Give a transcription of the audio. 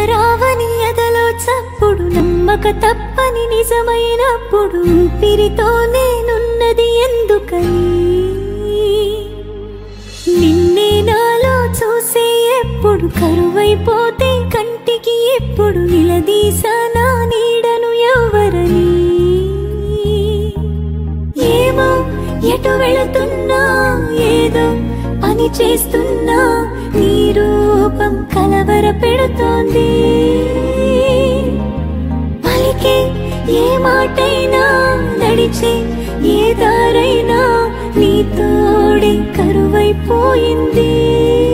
రావని ఎదలో చప్పుడు నమ్మక తప్పని నిజమైనప్పుడు ఊపిరితో నేనున్నది ఎందుకని నిన్నే నాలో చూసే ఎప్పుడు కరువైపోతే కంటికి ఎప్పుడు నిలదీసానా నీడను ఎవరని ఏమో ఎటు వెళుతున్నా ఏదో పని చేస్తున్నా నీ రూపం కలవర పెడుతోంది పలికే ఏ మాటైనా నడిచే ఏ దారైనా నీ తోడే కరువైపోయింది